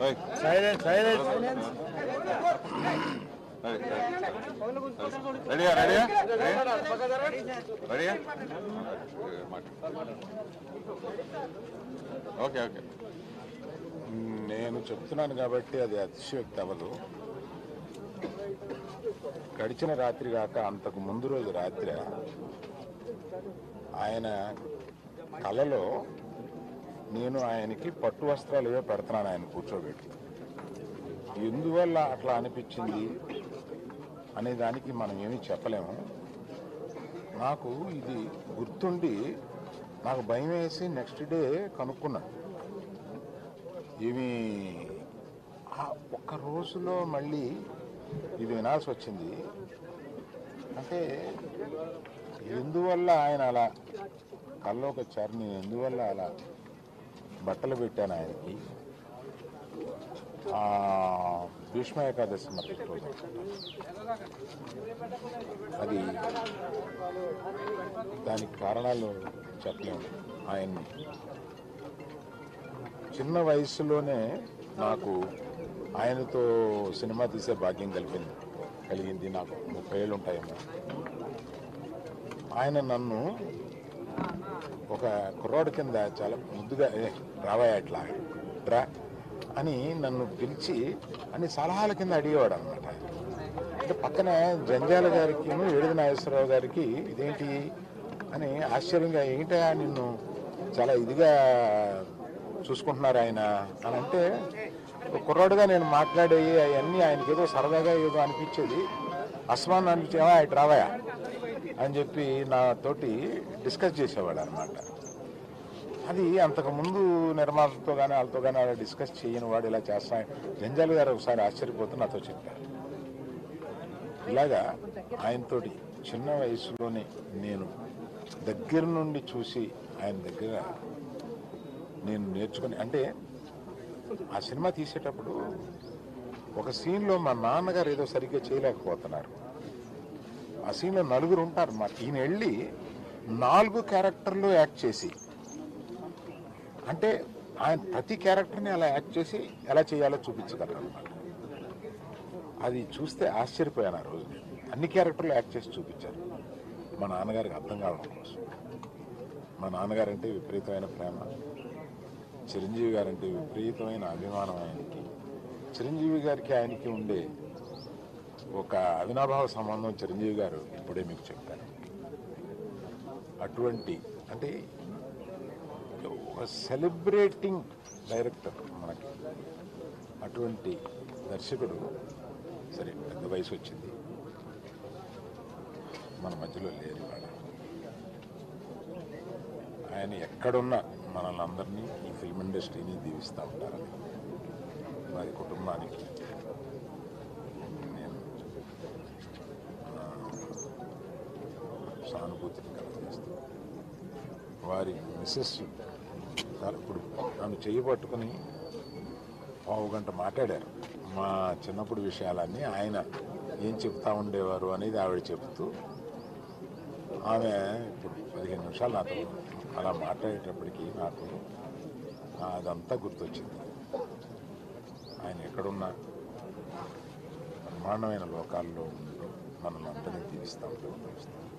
Right silence silence రెడీయా రెడీయా రెడీయా ఓకే ఓకే నేను చెప్తున్నాను కాబట్టి అది అతిశయోక్తి అవ్వదు గడిచిన రాత్రి కాక అంతకు ముందు రోజు రాత్రి ఆయన కలలో నేను ఆయనకి పట్టు వస్త్రాలు ఏవో పెడుతున్నాను ఆయన కూర్చోబెట్టి ఎందువల్ల అట్లా అనిపించింది అనే దానికి మనం ఏమీ చెప్పలేము నాకు ఇది గుర్తుండి నాకు భయం వేసి నెక్స్ట్ డే కనుక్కున్నాను ఇవి ఆ ఒక్క రోజులో మళ్ళీ ఇది వినాల్సి వచ్చింది అంటే ఎందువల్ల ఆయన అలా కల్లోకి వచ్చారు నేను ఎందువల్ల అలా బట్టలు పెట్టాను ఆయనకి ఆ, భీష్మ ఏకాదశి మధ్య రోజు అది దానికి కారణాలు చెప్పలేము ఆయన్ని చిన్న వయసులోనే నాకు ఆయనతో సినిమా తీసే భాగ్యం కలిగింది కలిగింది నాకు ముప్పై ఏళ్ళు ఉంటాయేమో ఆయన నన్ను ఒక కుర్రాడు కింద చాలా ముద్దుగా "ఏ, రావయ్య అట్లా రా అని నన్ను పిలిచి అన్ని సలహాల కింద అడిగేవాడు అనమాట అంటే పక్కన జంజాల గారికి ఏడుది నాగేశ్వరరావు గారికి ఇదేంటి అని ఆశ్చర్యంగా ఏంటా నిన్ను చాలా ఇదిగా చూసుకుంటున్నారు ఆయన అని అంటే ఒక కుర్రాడుగా నేను మాట్లాడేవి అవన్నీ ఆయనకి ఏదో సరదాగా ఏదో అనిపించేది అస్మాన్ అనిపించేవా ఇటు రావయా అని చెప్పి నాతోటి డిస్కస్ చేసేవాడు అనమాట అది అంతకుముందు నిర్మాతలతో కానీ వాళ్ళతో కానీ అలా డిస్కస్ చేయని వాడు ఇలా చేస్తా జంజాల్ గారు ఒకసారి ఆశ్చర్యపోతూ నాతో చెప్పారు ఇలాగా ఆయనతోటి చిన్న వయసులోనే నేను దగ్గర నుండి చూసి ఆయన దగ్గర నేను నేర్చుకుని అంటే ఆ సినిమా తీసేటప్పుడు ఒక సీన్లో మా నాన్నగారు ఏదో సరిగ్గా చేయలేకపోతున్నారు ఆ సీన్లో నలుగురు ఉంటారు మా ఈయన వెళ్ళి నాలుగు క్యారెక్టర్లు యాక్ట్ చేసి అంటే ఆయన ప్రతి క్యారెక్టర్ని అలా యాక్ట్ చేసి ఎలా చేయాలో చూపించగలరు అనమాట అది చూస్తే ఆశ్చర్యపోయాను ఆ రోజు నేను. అన్ని క్యారెక్టర్లు యాక్ట్ చేసి చూపించారు మా నాన్నగారికి అర్థం కావడం కోసం మా నాన్నగారంటే విపరీతమైన ప్రేమ చిరంజీవి గారంటే విపరీతమైన అభిమానం ఆయనకి చిరంజీవి గారికి ఆయనకి ఉండే ఒక అవినాభావ సంబంధం చిరంజీవి గారు ఇప్పుడే మీకు చెప్పాను అటువంటి అంటే ఒక సెలబ్రేటింగ్ డైరెక్టర్ మనకి అటువంటి దర్శకుడు సరే పెద్ద వయసు వచ్చింది మన మధ్యలో లేరు ఇవాళ ఆయన ఎక్కడున్నా మనల్ని అందరినీ ఈ ఫిల్మ్ ఇండస్ట్రీని దీవిస్తూ ఉంటారని వారి కుటుంబానికి నేను నా సానుభూతిని కలగజేస్తూ వారి మిస్సెస్ చాలా ఇప్పుడు నన్ను చెయ్యి పట్టుకుని పావు గంట మాట్లాడారు మా చిన్నప్పుడు విషయాలన్నీ ఆయన ఏం చెప్తా ఉండేవారు అనేది ఆవిడ చెప్తూ ఆమె ఇప్పుడు పదిహేను నిమిషాలు నాతో అలా మాట్లాడేటప్పటికి నాకు అదంతా గుర్తొచ్చింది ఆయన ఎక్కడున్నా బ్రహ్మాండమైన లోకాల్లో ఉంటూ మనల్ని అందరినీ తీరుస్తూ ఉంటాం